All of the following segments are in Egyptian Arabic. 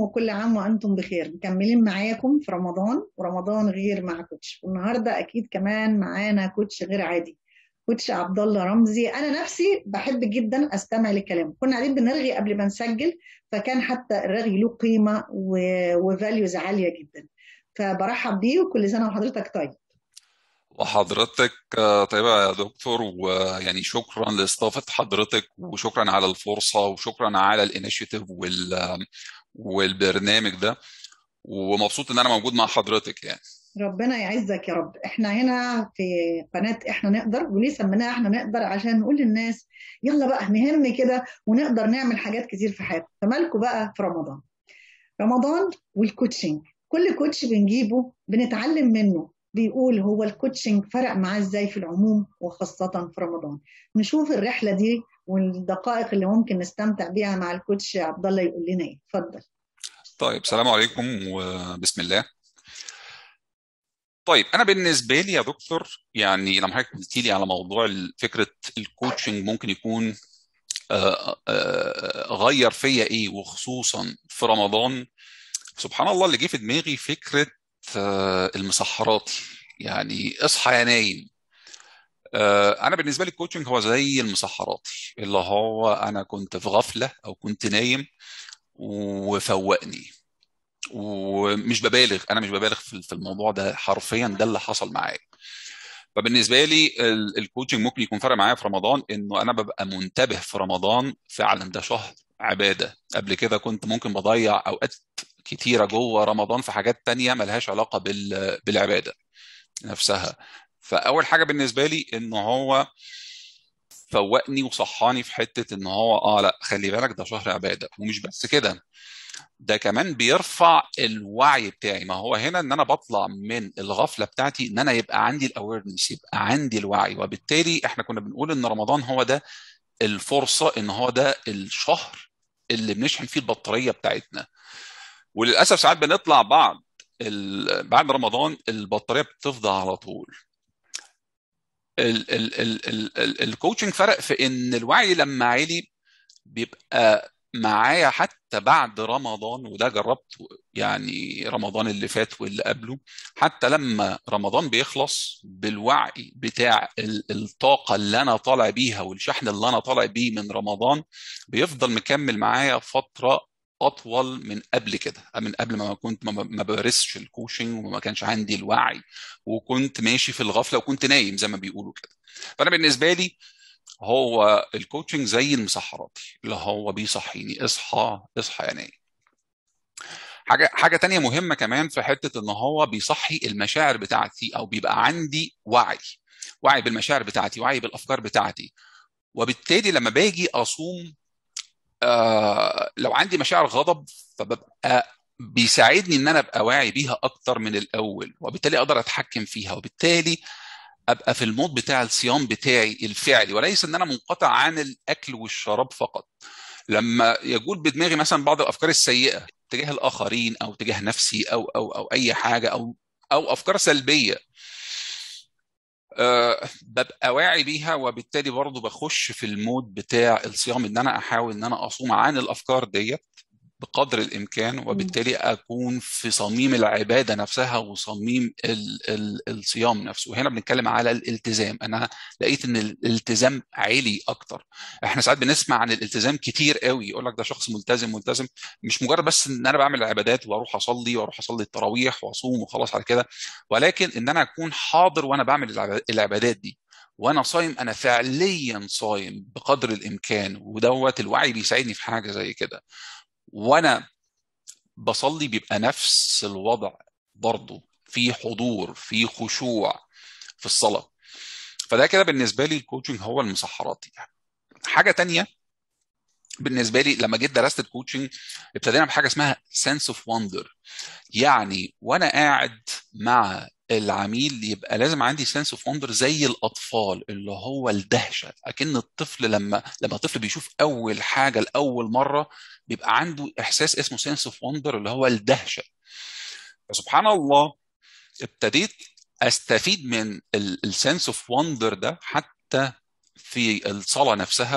وكل عام وأنتم بخير مكملين معاكم في رمضان ورمضان غير مع كوتش والنهاردة أكيد كمان معانا كوتش غير عادي كوتش عبد الله رمزي أنا نفسي بحب جدا أستمع لكلامه كنا قاعدين بنرغي قبل ما نسجل فكان حتى الرغي له قيمة وفاليوز عالية جدا فبرحب بيه وكل سنة وحضرتك طيب وحضرتك آه، طيبة يا دكتور ويعني شكرا لاستضافة حضرتك وشكرا على الفرصة وشكرا على الانيشيتيف وال والبرنامج ده ومبسوط ان انا موجود مع حضرتك يعني ربنا يعزك يا رب احنا هنا في قناة احنا نقدر وليه سميناها احنا نقدر عشان نقول للناس يلا بقى نهم كده ونقدر نعمل حاجات كتير في حياتنا فمالكم بقى في رمضان رمضان والكوتشنج كل كوتش بنجيبه بنتعلم منه بيقول هو الكوتشنج فرق معاه ازاي في العموم وخاصة في رمضان نشوف الرحلة دي والدقائق اللي ممكن نستمتع بيها مع الكوتش عبد الله يقول لنا ايه اتفضل طيب السلام عليكم وبسم الله طيب انا بالنسبه لي يا دكتور يعني لما حضرتك قلت لي على موضوع فكره الكوتشنج ممكن يكون آه، آه، غير فيا ايه وخصوصا في رمضان سبحان الله اللي جه في دماغي فكره آه، المسحراتي يعني اصحى يا نايم آه، انا بالنسبه لي الكوتشنج هو زي المسحراتي اللي هو انا كنت في غفله او كنت نايم وفوقني ومش ببالغ انا مش ببالغ في الموضوع ده حرفيا ده اللي حصل معايا فبالنسبه لي الكوتشنج ممكن يكون فرق معايا في رمضان انه انا ببقى منتبه في رمضان فعلا ده شهر عباده قبل كده كنت ممكن بضيع اوقات كتيره جوه رمضان في حاجات تانية ملهاش علاقه بال... بالعباده نفسها فاول حاجه بالنسبه لي ان هو فوقني وصحاني في حته ان هو اه لا خلي بالك ده شهر عباده ومش بس كده ده كمان بيرفع الوعي بتاعي ما هو هنا ان انا بطلع من الغفله بتاعتي ان انا يبقى عندي الاويرنس يبقى عندي الوعي وبالتالي احنا كنا بنقول ان رمضان هو ده الفرصه ان هو ده الشهر اللي بنشحن فيه البطاريه بتاعتنا وللاسف ساعات بنطلع بعد بعد رمضان البطاريه بتفضى على طول الكوتشنج فرق في ان الوعي لما عالي بيبقى معايا حتى بعد رمضان وده جربت يعني رمضان اللي فات واللي قبله حتى لما رمضان بيخلص بالوعي بتاع الطاقة اللي أنا طالع بيها والشحن اللي أنا طالع بيه من رمضان بيفضل مكمل معايا فترة اطول من قبل كده من قبل ما كنت ما بمارسش الكوشنج وما كانش عندي الوعي وكنت ماشي في الغفله وكنت نايم زي ما بيقولوا كده فانا بالنسبه لي هو الكوتشنج زي المسحراتي اللي هو بيصحيني اصحى اصحى يا نايم حاجه حاجه تانية مهمه كمان في حته ان هو بيصحي المشاعر بتاعتي او بيبقى عندي وعي وعي بالمشاعر بتاعتي وعي بالافكار بتاعتي وبالتالي لما باجي اصوم آه لو عندي مشاعر غضب فببقى بيساعدني ان انا ابقى واعي بيها اكتر من الاول وبالتالي اقدر اتحكم فيها وبالتالي ابقى في المود بتاع الصيام بتاعي الفعلي وليس ان انا منقطع عن الاكل والشراب فقط لما يجول بدماغي مثلا بعض الافكار السيئه تجاه الاخرين او تجاه نفسي او او او اي حاجه او او افكار سلبيه أه ببقى واعي بيها وبالتالي برضه بخش في المود بتاع الصيام ان انا احاول ان انا اصوم عن الافكار ديت بقدر الامكان وبالتالي اكون في صميم العباده نفسها وصميم ال ال الصيام نفسه وهنا بنتكلم على الالتزام انا لقيت ان الالتزام عالي اكتر احنا ساعات بنسمع عن الالتزام كتير قوي يقول لك ده شخص ملتزم ملتزم مش مجرد بس ان انا بعمل العبادات واروح اصلي واروح اصلي التراويح واصوم وخلاص على كده ولكن ان انا اكون حاضر وانا بعمل العبادات دي وانا صايم انا فعليا صايم بقدر الامكان ودوت الوعي بيساعدني في حاجه زي كده وانا بصلي بيبقى نفس الوضع برضه في حضور في خشوع في الصلاه فده كده بالنسبه لي الكوتشنج هو المسحراتي حاجه تانية بالنسبه لي لما جيت درست الكوتشنج ابتدينا بحاجه اسمها سنس اوف وندر يعني وانا قاعد مع العميل يبقى لازم عندي سنس اوف وندر زي الاطفال اللي هو الدهشه اكن الطفل لما لما الطفل بيشوف اول حاجه لاول مره بيبقى عنده احساس اسمه سنس اوف وندر اللي هو الدهشه فسبحان الله ابتديت استفيد من السنس اوف وندر ده حتى في الصلاه نفسها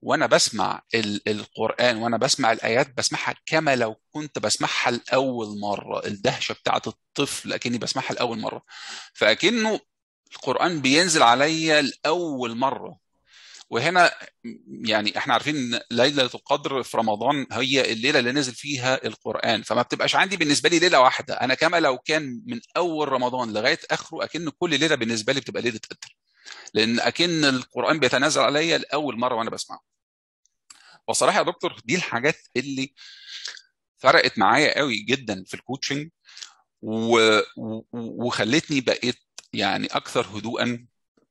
وانا بسمع ال- القران وانا بسمع الايات بسمعها كما لو كنت بسمعها لاول مره الدهشه بتاعت الطفل اكني بسمعها لاول مره فاكنه القران بينزل عليا لاول مره وهنا يعني احنا عارفين ان ليله القدر في رمضان هي الليله اللي نزل فيها القران فما بتبقاش عندي بالنسبه لي ليله واحده انا كما لو كان من اول رمضان لغايه اخره اكن كل ليله بالنسبه لي بتبقى ليله قدر لان اكن القران بيتنازل عليا لاول مره وانا بسمعه وصراحه يا دكتور دي الحاجات اللي فرقت معايا قوي جدا في الكوتشنج و... و... وخلتني بقيت يعني اكثر هدوءا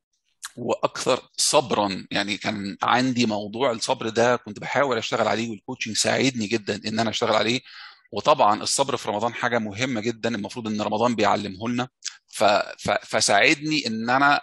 واكثر صبرا يعني كان عندي موضوع الصبر ده كنت بحاول اشتغل عليه والكوتشنج ساعدني جدا ان انا اشتغل عليه وطبعا الصبر في رمضان حاجه مهمه جدا المفروض ان رمضان بيعلمه لنا ف... ف... فساعدني ان انا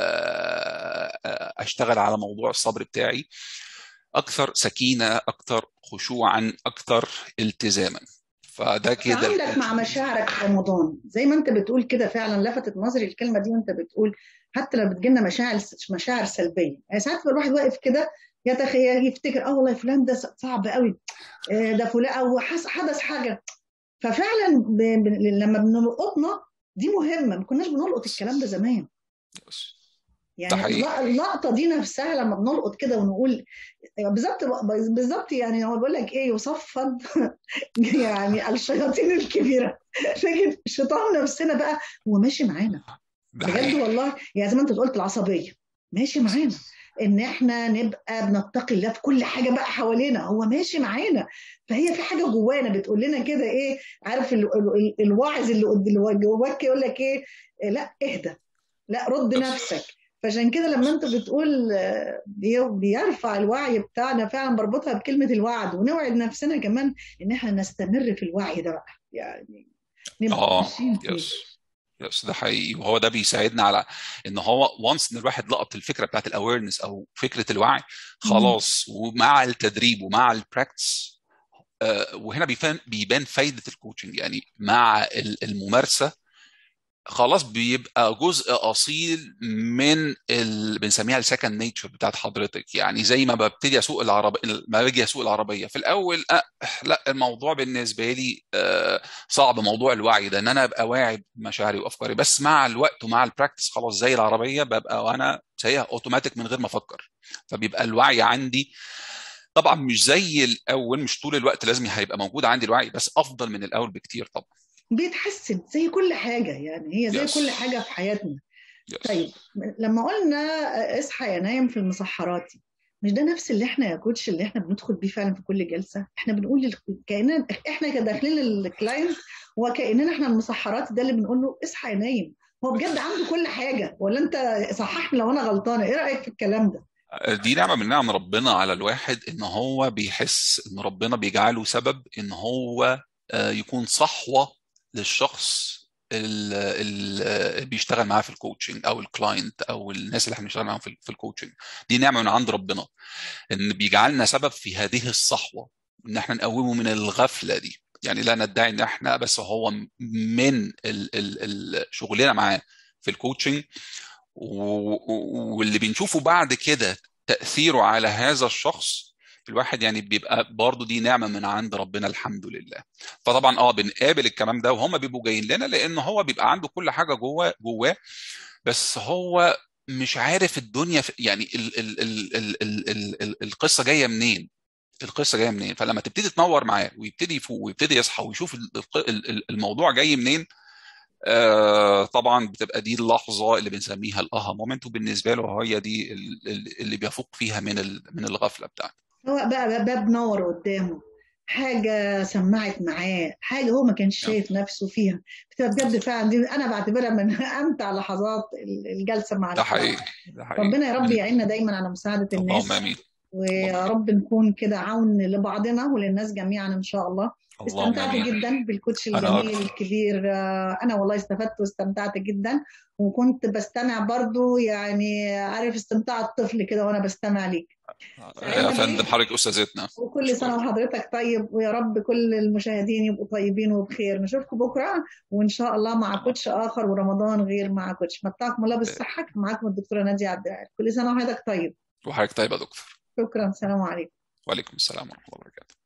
آه، آه، اشتغل على موضوع الصبر بتاعي اكثر سكينه اكثر خشوعا اكثر التزاما فده كده تعاملك مع مشاعرك في رمضان زي ما انت بتقول كده فعلا لفتت نظري الكلمه دي وانت بتقول حتى لو بتجيلنا مشاعر مشاعر سلبيه يعني ساعات بيبقى الواحد واقف كده يتخيل يفتكر اه والله فلان ده صعب قوي آه، ده فلان او حس- حدث حاجه ففعلا ب... ب... لما بنلقطنا دي مهمه ما كناش بنلقط الكلام ده زمان ده يعني حقيقي. الل- اللقطه دي نفسها لما بنلقط كده ونقول بالظبط بالظبط يعني هو بيقول لك ايه يصفد يعني الشياطين الكبيره لكن الشيطان نفسنا بقى هو ماشي معانا ده بجد حقيقي. والله يعني زي ما انت قلت العصبيه ماشي معانا ان احنا نبقى بنتقي الله في كل حاجه بقى حوالينا هو ماشي معانا فهي في حاجه جوانا بتقول لنا كده ايه عارف ال- ال- ال- الواعظ اللي قد- اللي جواك يقول لك ايه لا اهدى لا رد نفسك فعشان كده لما انت بتقول آه، بي- بيرفع الوعي بتاعنا فعلا بربطها بكلمه الوعد ونوعد نفسنا كمان ان احنا نستمر في الوعي ده بقى يعني نبقى اه ماشيين فيه يس يس ده حقيقي وهو ده بيساعدنا على ان هو وانس ان الواحد لقط الفكره بتاعت الاويرنس او فكره الوعي خلاص ومع التدريب ومع البراكتس آه، وهنا بيبان بيبان فايده الكوتشنج يعني مع ال- الممارسه خلاص بيبقى جزء اصيل من ال... بنسميها السكند نيتشر بتاعت حضرتك يعني زي ما ببتدي اسوق العربيه ما باجي اسوق العربيه في الاول أه لا الموضوع بالنسبه لي أه صعب موضوع الوعي ده ان انا ابقى واعي بمشاعري وافكاري بس مع الوقت ومع البراكتس خلاص زي العربيه ببقى وانا سايقها اوتوماتيك من غير ما افكر فبيبقى الوعي عندي طبعا مش زي الاول مش طول الوقت لازم هيبقى موجود عندي الوعي بس افضل من الاول بكتير طبعا بيتحسن زي كل حاجة يعني هي زي Yes. كل حاجة في حياتنا Yes. طيب لما قلنا اصحى يا نايم في المسحرات مش ده نفس اللي احنا يا كوتش اللي احنا بندخل بيه فعلا في كل جلسة احنا بنقول لل- كأننا احنا كداخلين الكلاينت وكأننا احنا المسحرات ده اللي بنقول له اصحى يا نايم هو بجد عنده كل حاجة ولا انت صححني لو انا غلطانة ايه رأيك في الكلام ده دي نعمة من نعم ربنا على الواحد ان هو بيحس ان ربنا بيجعله سبب ان هو آه، يكون صحوة للشخص اللي بيشتغل معاه في الكوتشنج او الكلاينت او الناس اللي احنا بنشتغل معاهم في في الكوتشنج دي نعمة من عند ربنا ان بيجعلنا سبب في هذه الصحوة ان احنا نقومه من الغفلة دي يعني لا ندعي ان احنا بس هو من ال ال ال شغلنا معاه في الكوتشنج و- و- واللي بنشوفه بعد كده تأثيره على هذا الشخص الواحد يعني بيبقى برضه دي نعمة من عند ربنا الحمد لله فطبعا اه بنقابل الكلام ده وهم بيبقوا جايين لنا لان هو بيبقى عنده كل حاجة جوه جواه بس هو مش عارف الدنيا في يعني ال ال ال ال ال ال ال القصة جاية منين القصة جاية منين فلما تبتدي تنور معاه ويبتدي يفوق ويبتدي يصحى ويشوف ال- الق- ال- ال- الموضوع جاي منين آه طبعا بتبقى دي اللحظة اللي بنسميها الاها مومنت وبالنسبة له هي دي ال- ال- اللي بيفوق فيها من ال- من الغفلة بتاعته سواء بقى باب نور قدامه حاجة سمعت معاه حاجة هو ما كانش شايف نفسه فيها بتبقى بجد فعلا دي أنا بعتبرها من أمتع لحظات الجلسة مع ده الكلاينت. حقيقي ده حقيقي ربنا يا رب يعيننا دايما على مساعدة الناس اللهم امين ويا رب نكون كده عون لبعضنا وللناس جميعا إن شاء الله اللهم استمتعت امين جدا بالكوتش أنا الجميل أكتر. الكبير آه، أنا والله استفدت واستمتعت جدا وكنت بستمع برضو يعني عارف استمتاع الطفل كده وأنا بستمع ليك يا فندم حضرتك استاذتنا وكل سنة وحضرتك طيب ويا رب كل المشاهدين يبقوا طيبين وبخير نشوفكم بكرة وإن شاء الله مع كوتش آخر ورمضان غير مع كوتش متعكم الله بالصحة معاكم الدكتورة نادية عبد العال كل سنة وحضرتك طيب وحضرتك طيب يا دكتور شكرا سلام عليكم وعليكم السلام ورحمة الله وبركاته